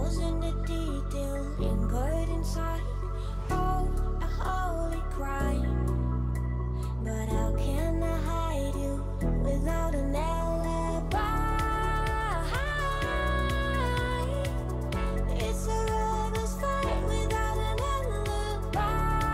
Devil's in the detail, lingered inside. Oh, a holy crime. But how can I hide you without an alibi? It's a lover's fight without an alibi.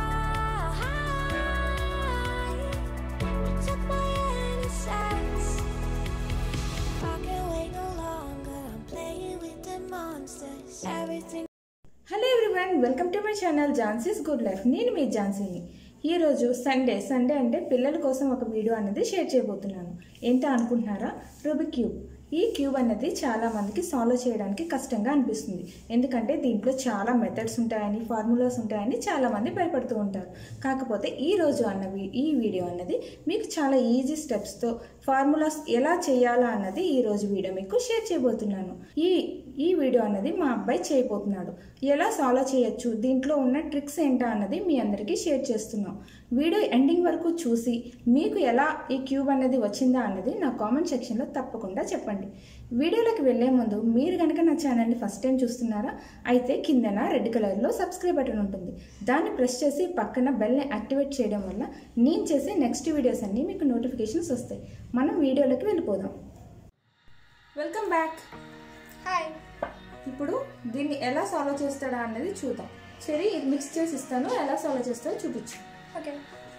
You took my innocence. I can't wait no longer. I'm playing with the monsters. Everything. Hello everyone welcome to my channel Jhansi's good life నేను మీ ఝాన్సీని ఈరోజు Sunday Sunday అంటే పిల్లల కోసం ఒక video అనేది share చేయబోతున్నాను ఏంటో అనుకుంటున్నారా రూబిక్ క్యూబ్ ఈ క్యూబ్ అనేది చాలా మందికి సాల్వ్ చేయడానికి కష్టంగా అనిపిస్తుంది ఎందుకంటే దీంట్లో చాలా మెథడ్స్ ఉంటాయని ఫార్ములాస్ ఉంటాయని చాలా మంది భయపడుతూ ఉంటారు కాకపోతే ఈ రోజు అన్న వీ- ఈ వీడియో అన్నది మీకు చాలా ఈజీ స్టెప్స్తో ఫార్ములాస్ ఎలా చేయాలా అన్నది ఈ రోజు వీడియో మీకు షేర్ చేయబోతున్నాను ఈ ఈ వీడియో అన్నది మా అబ్బాయి చేయబోతున్నాడు ఎలా సాల్వ్ చేయొచ్చు దీంట్లో ఉన్న ట్రిక్స్ ఏంటా అన్నది మీ అందరికీ షేర్ చేస్తున్నాం వీడియో ఎండింగ్ వరకు చూసి మీకు ఎలా ఈ క్యూబ్ అనేది వచ్చిందా అన్నది నా కామెంట్ సెక్షన్లో తప్పకుండా చెప్పండి వీడియోలోకి వెళ్ళే ముందు మీరు కనుక నా ఛానల్ని ఫస్ట్ టైం చూస్తున్నారా అయితే కిందన రెడ్ కలర్లో సబ్స్క్రైబ్ బటన్ ఉంటుంది దాన్ని ప్రెస్ చేసి పక్కన బెల్ని యాక్టివేట్ చేయడం వల్ల నేను చేసే నెక్స్ట్ వీడియోస్ అన్నీ మీకు నోటిఫికేషన్స్ వస్తాయి మనం వీడియోలోకి వెళ్ళిపోదాం వెల్కమ్ బ్యాక్ హాయ్ ఇప్పుడు దీన్ని ఎలా సాల్వ్ చేస్తాడా అన్నది చూద్దాం సరే ఇది మిక్స్ చేసి ఇస్తాను ఎలా సాల్వ్ చేస్తాడో చూపించు ఓకే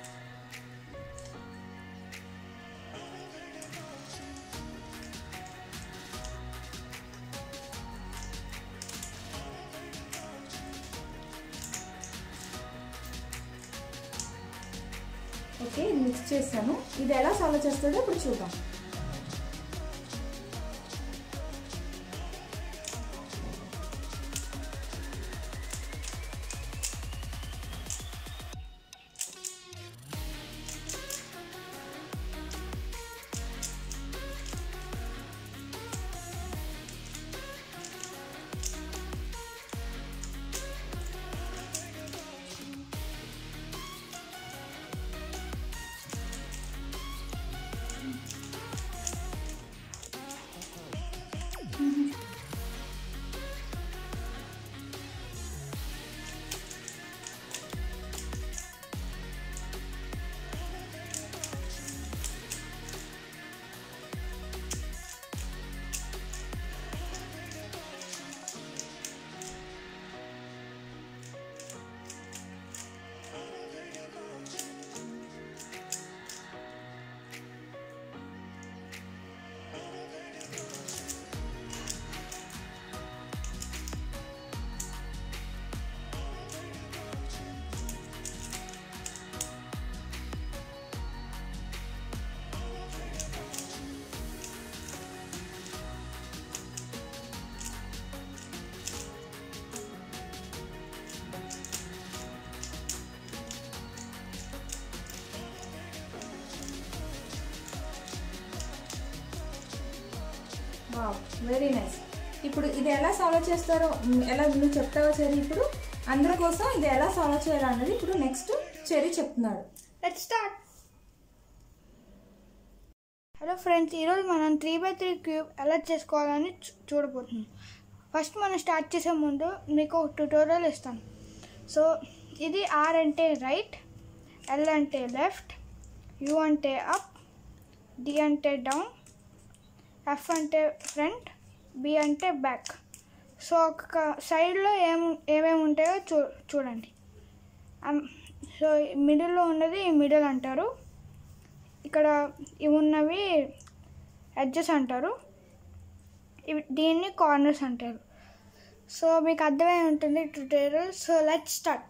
ఓకే ఇది మిక్స్ చేస్తాను ఇది ఎలా సాల్వ్ చేస్తాడో ఇప్పుడు చూద్దాం వావ్ వెరీ నైస్ ఇప్పుడు ఇది ఎలా సాల్వ్ చేస్తారో మ్, ఎలా నువ్వు చెప్తావో సరే ఇప్పుడు అందరి కోసం ఇది ఎలా సాల్వ్ చేయాలి అన్నది ఇప్పుడు నెక్స్ట్ చెరి చెప్తున్నాడు లెట్ స్టార్ట్ హలో ఫ్రెండ్స్ ఈరోజు మనం త్రీ బై త్రీ క్యూబ్ ఎలా చేసుకోవాలని చూ- చూడబోతున్నాం ఫస్ట్ మనం స్టార్ట్ చేసే ముందు మీకు ఒక ట్యూటోరియల్ ఇస్తాను సో ఇది ఆర్ అంటే రైట్ ఎల్ అంటే లెఫ్ట్ యూ అంటే అప్ డి అంటే డౌన్ ఎఫ్ అంటే ఫ్రంట్ బి అంటే బ్యాక్ సో ఒక సైడ్లో ఏం ఏమేమి ఉంటాయో చూ చూడండి అమ్- సో మిడిల్లో ఉన్నది మిడిల్ అంటారు ఇక్కడ ఇవి ఉన్నవి ఎడ్జెస్ అంటారు ఇవి దీన్ని కార్నర్స్ అంటారు సో మీకు అర్థమై ఉంటుంది tutorial so let start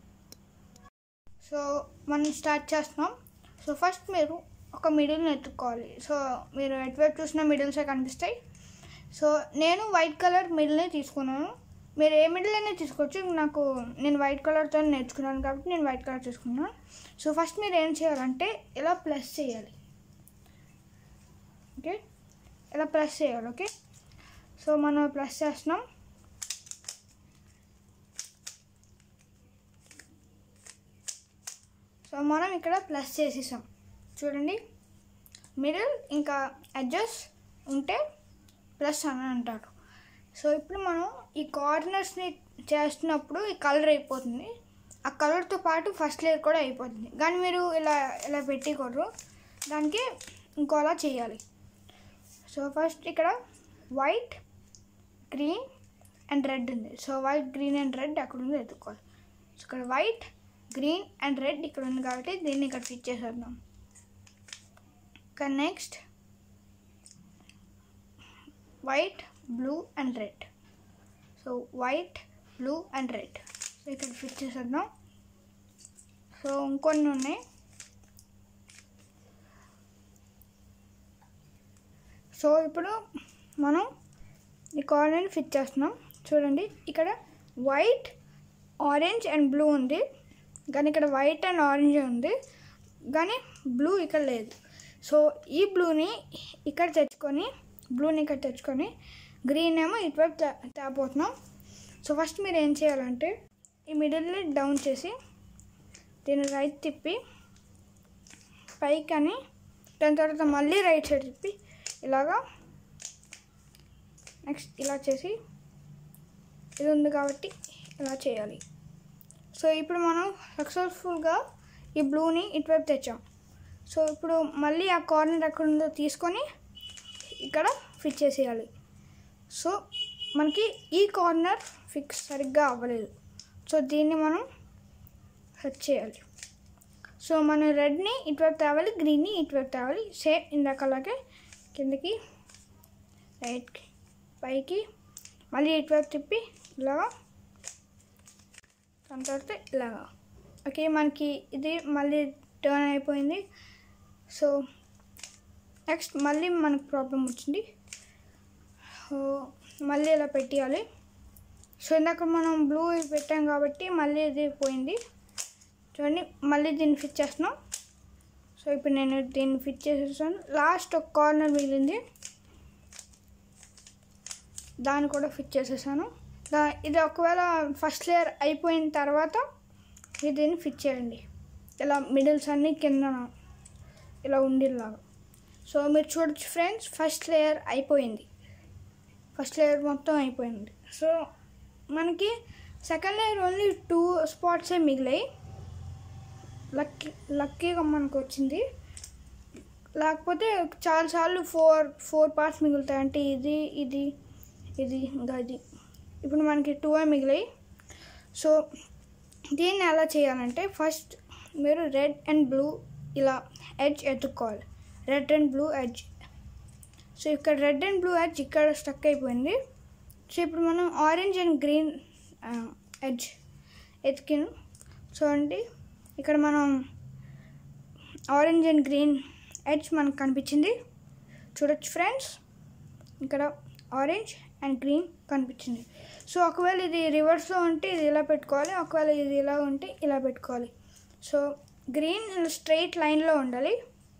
so మనం స్టార్ట్ చేస్తున్నాం సో ఫస్ట్ మీరు ఒక మిడిల్ని ఎత్తుక్కోవాలి సో మీరు ఎటువైపు చూసినా మిడిల్సే కనిపిస్తాయి సో నేను వైట్ కలర్ మిడిల్ని తీసుకున్నాను మీరు ఏ మిడిల్ అయినా తీసుకోవచ్చు నాకు నేను వైట్ కలర్తో నేర్చుకున్నాను కాబట్టి నేను వైట్ కలర్ తీసుకున్నాను సో ఫస్ట్ మీరు ఏం చేయాలంటే ఇలా ప్లస్ చేయాలి ఓకే ఇలా ప్లస్ చేయాలి ఓకే సో మనం ప్లస్ చేస్తున్నాం సో మనం ఇక్కడ ప్లస్ చేసేసాం చూడండి మిడిల్ ఇంకా అడ్జస్ట్ ఉంటే ప్లస్ అని అంటారు సో ఇప్పుడు మనం ఈ కార్నర్స్ని చేస్తున్నప్పుడు ఈ కలర్ అయిపోతుంది ఆ కలర్తో పాటు ఫస్ట్ లేయర్ కూడా అయిపోతుంది కానీ మీరు ఇలా ఇలా పెట్టకూడదు దానికి ఇంకోలా చేయాలి సో ఫస్ట్ ఇక్కడ వైట్ గ్రీన్ అండ్ రెడ్ ఉంది so white green and red అక్కడ ఉంది ఎత్తుకోవాలి సో ఇక్కడ వైట్ గ్రీన్ అండ్ రెడ్ ఇక్కడ ఉంది కాబట్టి దీన్ని ఇక్కడ ఫిట్ చేసేద్దాం ఇంకా next white blue and red so white blue and red so ఇక్కడ ఫిట్ చేసేద్దాం సో ఇంకొన్ని ఉన్నాయి సో ఇప్పుడు మనం ఈ కార్నర్ని ఫిట్ చేస్తున్నాం చూడండి ఇక్కడ వైట్ ఆరెంజ్ అండ్ బ్లూ ఉంది కానీ ఇక్కడ వైట్ అండ్ ఆరెంజ్ ఉంది కానీ బ్లూ ఇక్కడ లేదు సో ఈ బ్లూని ఇక్కడ తెచ్చుకొని బ్లూని ఇక్కడ తెచ్చుకొని గ్రీన్ ఏమో ఇటువైపు తే తేపోతున్నాం సో ఫస్ట్ మీరు ఏం చేయాలంటే ఈ మిడిల్ని డౌన్ చేసి దీన్ని రైట్ తిప్పి పైకి అని దాని తర్వాత మళ్ళీ రైట్ సైడ్ తిప్పి ఇలాగా నెక్స్ట్ ఇలా చేసి ఇది ఉంది కాబట్టి ఇలా చేయాలి సో ఇప్పుడు మనం సక్సెస్ఫుల్గా ఈ బ్లూని ఇటువైపు తెచ్చాం సో ఇప్పుడు మళ్ళీ ఆ కార్నర్ ఎక్కడ ఉందో తీసుకొని ఇక్కడ ఫిట్ చేసేయాలి సో మనకి ఈ కార్నర్ ఫిక్స్ సరిగ్గా అవ్వలేదు సో దీన్ని మనం సెట్ చేయాలి సో మనం రెడ్ని ఇటువైపు తేవాలి గ్రీన్ని ఇటువైపు తేవాలి సేమ్ ఇందాకలాగే కిందకి రైట్కి పైకి మళ్ళీ ఇటువైపు తిప్పి ఇలాగా దాని తర్వాత ఇలాగా ఓకే మనకి ఇది మళ్ళీ టర్న్ అయిపోయింది సో నెక్స్ట్ మళ్ళీ మనకు ప్రాబ్లం వచ్చింది సో మళ్ళీ ఇలా పెట్టేయాలి సో ఇందాక మనం బ్లూ పెట్టాం కాబట్టి మళ్ళీ ఇది పోయింది చూడండి మళ్ళీ దీన్ని ఫిట్ చేస్తున్నాం సో ఇప్పుడు నేను దీన్ని ఫిట్ చేసేసాను లాస్ట్ ఒక కార్నర్ మిగిలింది దాన్ని కూడా ఫిట్ చేసేసాను దా ఇది ఒకవేళ ఫస్ట్ లేయర్ అయిపోయిన తర్వాత మీరు దీన్ని ఫిట్ చేయండి ఇలా మిడిల్స్ అన్నీ కింద ఇలా ఉండేలాగా సో మీరు చూడొచ్చు ఫ్రెండ్స్ ఫస్ట్ లేయర్ అయిపోయింది ఫస్ట్ లేయర్ మొత్తం అయిపోయింది సో మనకి సెకండ్ లేయర్ ఓన్లీ టూ స్పాట్సే మిగిలాయి లక్కీ లక్కీగా మనకు వచ్చింది లేకపోతే చాలాసార్లు ఫోర్ ఫోర్ పార్ట్స్ మిగులుతాయి అంటే ఇది ఇది ఇది ఇంకా ఇది ఇప్పుడు మనకి టూ మిగిలాయి సో దీన్ని ఎలా చేయాలంటే ఫస్ట్ మీరు రెడ్ అండ్ బ్లూ ఇలా ఎడ్జ్ ఎత్తుక్కోవాలి red and blue edge so ఇక్కడ రెడ్ అండ్ బ్లూ ఎడ్జ్ ఇక్కడ స్టక్ అయిపోయింది సో ఇప్పుడు మనం ఆరెంజ్ అండ్ గ్రీన్ ఎడ్జ్ ఎతికిను చూడండి ఇక్కడ మనం ఆరెంజ్ అండ్ గ్రీన్ ఎడ్జ్ మనకు కనిపించింది చూడొచ్చు ఫ్రెండ్స్ ఇక్కడ ఆరెంజ్ అండ్ గ్రీన్ కనిపించింది సో ఒకవేళ ఇది రివర్స్లో ఉంటే ఇది ఇలా పెట్టుకోవాలి ఒకవేళ ఇది ఇలా ఉంటే ఇలా పెట్టుకోవాలి సో గ్రీన్ స్ట్రైట్ లైన్లో ఉండాలి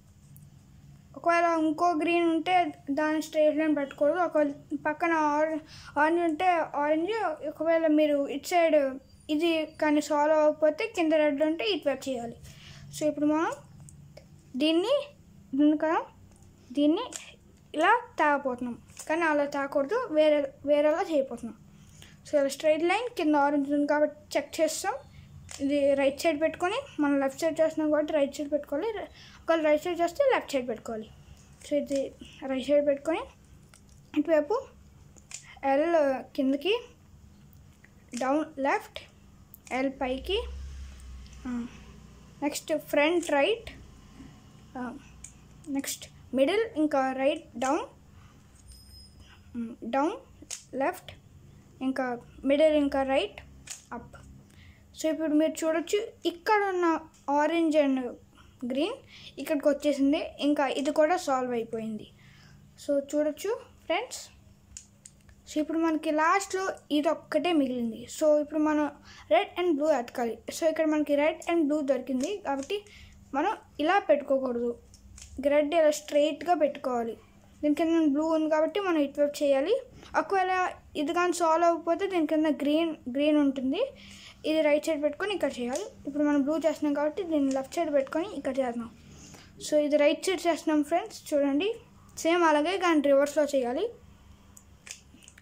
ఒకవేళ ఇంకో గ్రీన్ ఉంటే దాని స్ట్రైట్ లైన్ పెట్టుకోవద్దు ఒకవేళ పక్కన ఆరెంజ్ ఆరెంజ్ ఉంటే ఆరెంజ్ ఒకవేళ మీరు ఇటు సైడ్ ఇది కానీ సాల్వ్ అవ్వకపోతే కింద రెడ్ ఉంటే ఇటువైపు చేయాలి సో ఇప్పుడు మనం దీన్ని ఉంది కదా దీన్ని ఇలా తాగపోతున్నాం కానీ అలా తాగకూడదు వేరే వేరేలా చేయబోతున్నాం సో ఇలా స్ట్రైట్ లైన్ కింద ఆరెంజ్ ఉంది కాబట్టి చెక్ చేస్తాం ఇది రైట్ సైడ్ పెట్టుకొని మనం లెఫ్ట్ సైడ్ చేస్తున్నాం కాబట్టి రైట్ సైడ్ పెట్టుకోవాలి ఒకవేళ రైట్ సైడ్ చేస్తే లెఫ్ట్ సైడ్ పెట్టుకోవాలి సో ఇది రైట్ సైడ్ పెట్టుకొని ఇటువైపు ఎల్ కిందకి డౌన్ లెఫ్ట్ ఎల్ పైకి next front right next middle ఇంకా రైట్ డౌన్ డౌన్ లెఫ్ట్ ఇంకా మిడిల్ ఇంకా రైట్ అప్ సో ఇప్పుడు మీరు చూడొచ్చు ఇక్కడ ఉన్న ఆరెంజ్ అండ్ గ్రీన్ ఇక్కడికి వచ్చేసింది ఇంకా ఇది కూడా సాల్వ్ అయిపోయింది సో చూడొచ్చు ఫ్రెండ్స్ సో ఇప్పుడు మనకి లాస్ట్లో ఇది ఒక్కటే మిగిలింది సో ఇప్పుడు మనం రెడ్ అండ్ బ్లూ ఎతకాలి సో ఇక్కడ మనకి రెడ్ అండ్ బ్లూ దొరికింది కాబట్టి మనం ఇలా పెట్టుకోకూడదు రెడ్ ఇలా స్ట్రైట్గా పెట్టుకోవాలి దీని కింద బ్లూ ఉంది కాబట్టి మనం ఇటువైపు చేయాలి ఒకవేళ ఇది కానీ సాల్వ్ అవ్వకపోతే దీని కింద గ్రీన్ గ్రీన్ ఉంటుంది ఇది రైట్ సైడ్ పెట్టుకొని ఇక్కడ చేయాలి ఇప్పుడు మనం బ్లూ చేస్తున్నాం కాబట్టి దీన్ని లెఫ్ట్ సైడ్ పెట్టుకొని ఇక్కడ చేస్తున్నాం సో ఇది రైట్ సైడ్ చేస్తున్నాం ఫ్రెండ్స్ చూడండి సేమ్ అలాగే కానీ రివర్స్లో చేయాలి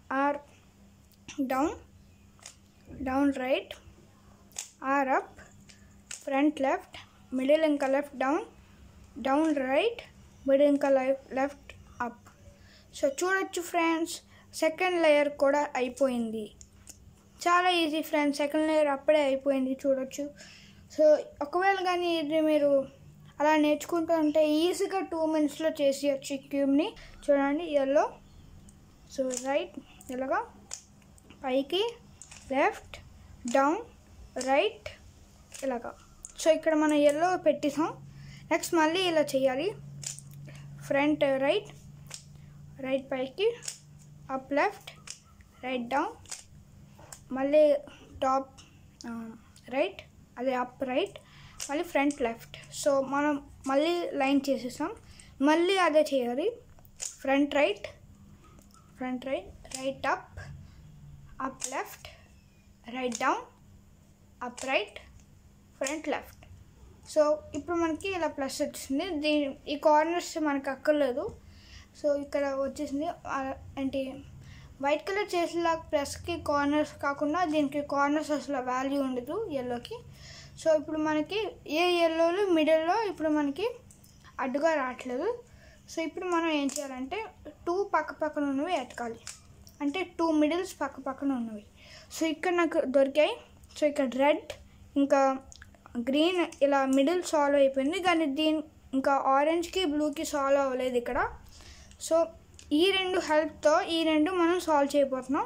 R down down right R up front left middle ఇంకా left down down right middle ఇంకా లెఫ్ట్ అప్ సో చూడొచ్చు ఫ్రెండ్స్ సెకండ్ లేయర్ కూడా అయిపోయింది చాలా ఈజీ ఫ్రెండ్స్ సెకండ్ లేయర్ అప్పుడే అయిపోయింది చూడొచ్చు సో ఒకవేళ కానీ ఇది మీరు అలా నేర్చుకుంటూ ఉంటే ఈజీగా టూ మినిట్స్లో చేసేయచ్చు ఈ క్యూబ్ని చూడండి ఎల్లో సో రైట్ ఇలాగా పైకి లెఫ్ట్ డౌన్ రైట్ ఇలాగా సో ఇక్కడ మనం ఎల్లో పెట్టేసాం నెక్స్ట్ మళ్ళీ ఇలా చేయాలి ఫ్రంట్ రైట్ రైట్ పైకి అప్ లెఫ్ట్ రైట్ డౌన్ మళ్ళీ టాప్ రైట్ అదే అప్ రైట్ మళ్ళీ ఫ్రంట్ లెఫ్ట్ సో మనం మళ్ళీ లైన్ చేసేసాం మళ్ళీ అదే చేయాలి front right front right right up up left right down up right front left so ఇప్పుడు మనకి ఇలా ప్లస్ వచ్చింది దీని ఈ కార్నర్స్ మనకు అక్కర్లేదు సో ఇక్కడ వచ్చేసింది ఆ, ఏంటి వైట్ కలర్ చేసేలా ప్లస్కి కార్నర్స్ కాకుండా దీనికి కార్నర్స్ అసలు వాల్యూ ఉండదు ఎల్లోకి సో ఇప్పుడు మనకి ఏ ఎల్లోలు మిడిల్లో ఇప్పుడు మనకి అడ్డుగా రావట్లేదు సో ఇప్పుడు మనం ఏం చేయాలంటే టూ పక్క పక్కన ఉన్నవి ఎతకాలి అంటే టూ మిడిల్స్ పక్క పక్కన ఉన్నవి సో ఇక్కడ నాకు దొరికాయి సో ఇక్కడ రెడ్ ఇంకా గ్రీన్ ఇలా మిడిల్ సాల్వ్ అయిపోయింది కానీ దీని ఇంకా ఆరెంజ్కి బ్లూకి సాల్వ్ అవ్వలేదు ఇక్కడ సో ఈ రెండు హెల్ప్తో ఈ రెండు మనం సాల్వ్ చేయబోతున్నాం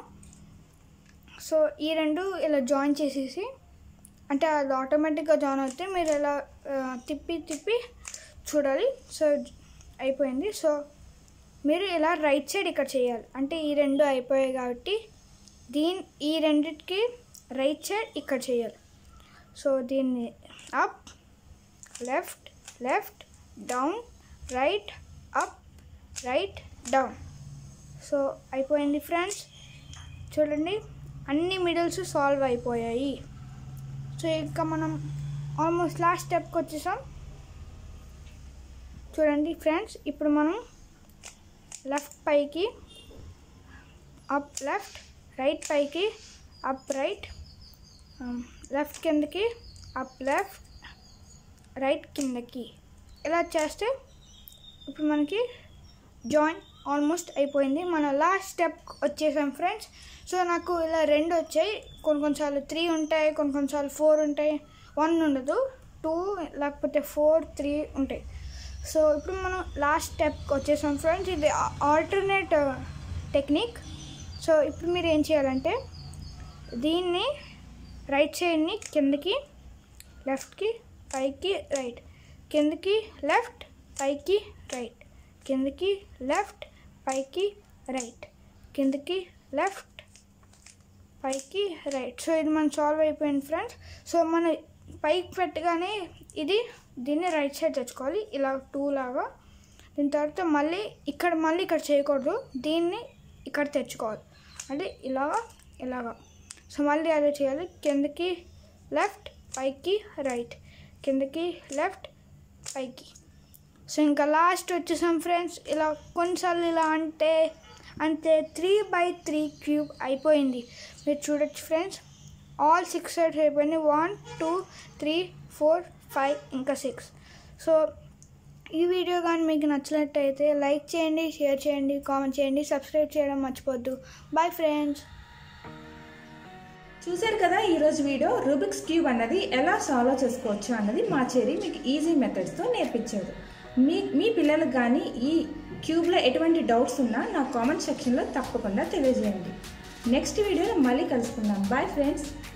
సో ఈ రెండు ఇలా జాయిన్ చేసేసి అంటే అది ఆటోమేటిక్గా జాయిన్ అవుతే మీరు ఇలా ఆ, తిప్పి తిప్పి చూడాలి సో అయిపోయింది సో మీరు ఇలా రైట్ సైడ్ ఇక్కడ చేయాలి అంటే ఈ రెండు అయిపోయాయి కాబట్టి దీని ఈ రెండిటికి రైట్ సైడ్ ఇక్కడ చేయాలి సో దీన్ని up left left down right up right down so అయిపోయింది ఫ్రెండ్స్ చూడండి అన్ని మిడిల్స్ సాల్వ్ అయిపోయాయి సో ఇంకా మనం ఆల్మోస్ట్ లాస్ట్ స్టెప్కి వచ్చేసాం చూడండి ఫ్రెండ్స్ ఇప్పుడు మనం లెఫ్ట్ పైకి అప్ లెఫ్ట్ రైట్ పైకి అప్ రైట్ లెఫ్ట్ కిందకి అప్ లెఫ్ట్ రైట్ కిందకి ఇలా చేస్తే ఇప్పుడు మనకి జాయిన్ ఆల్మోస్ట్ అయిపోయింది మన లాస్ట్ స్టెప్ వచ్చేసాం ఫ్రెండ్స్ సో నాకు ఇలా రెండు వచ్చాయి కొన్ని కొన్నిసార్లు త్రీ ఉంటాయి కొన్ని కొన్నిసార్లు ఫోర్ ఉంటాయి వన్ ఉండదు టూ లేకపోతే ఫోర్ త్రీ ఉంటాయి సో ఇప్పుడు మనం లాస్ట్ స్టెప్కి వచ్చేసాం ఫ్రెండ్స్ ఇది ఆల్టర్నేట్ టెక్నిక్ సో ఇప్పుడు మీరు ఏం చేయాలంటే దీన్ని రైట్ సైడ్ని కిందకి లెఫ్ట్కి పైకి రైట్ కిందకి లెఫ్ట్ పైకి రైట్ కిందకి లెఫ్ట్ పైకి రైట్ కిందకి లెఫ్ట్ పైకి రైట్ సో ఇది మనం సాల్వ్ అయిపోయింది ఫ్రెండ్స్ సో మన పైకి పెట్టగానే ఇది దీన్ని రైట్ సైడ్ తెచ్చుకోవాలి ఇలా టూ లాగా దీని తర్వాత మళ్ళీ ఇక్కడ మళ్ళీ ఇక్కడ చేయకూడదు దీన్ని ఇక్కడ తెచ్చుకోవాలి అంటే ఇలాగా ఇలాగా సో మళ్ళీ అదే చేయాలి కిందకి లెఫ్ట్ పైకి రైట్ కిందకి లెఫ్ట్ పైకి సో ఇంకా లాస్ట్ వచ్చేసాం ఫ్రెండ్స్ ఇలా కొన్నిసార్లు ఇలా అంటే అంతే త్రీ బై త్రీ క్యూబ్ అయిపోయింది మీరు చూడొచ్చు ఫ్రెండ్స్ ఆల్ సిక్స్ సైడ్స్ అయిపోయింది one two three four five ఇంకా సిక్స్ సో ఈ వీడియో కానీ మీకు నచ్చినట్టయితే లైక్ చేయండి షేర్ చేయండి కామెంట్ చేయండి సబ్స్క్రైబ్ చేయడం మర్చిపోద్దు బాయ్ ఫ్రెండ్స్ చూశారు కదా ఈరోజు వీడియో రూబిక్స్ క్యూబ్ అన్నది ఎలా సాల్వ్ చేసుకోవచ్చు అన్నది మా చెరి మీకు ఈజీ మెథడ్స్తో నేర్పించారు మీ మీ పిల్లలకు కానీ ఈ క్యూబ్లో ఎటువంటి డౌట్స్ ఉన్నా నా కామెంట్ సెక్షన్లో తప్పకుండా తెలియజేయండి నెక్స్ట్ వీడియోలో మళ్ళీ కలుసుకుందాం బాయ్ ఫ్రెండ్స్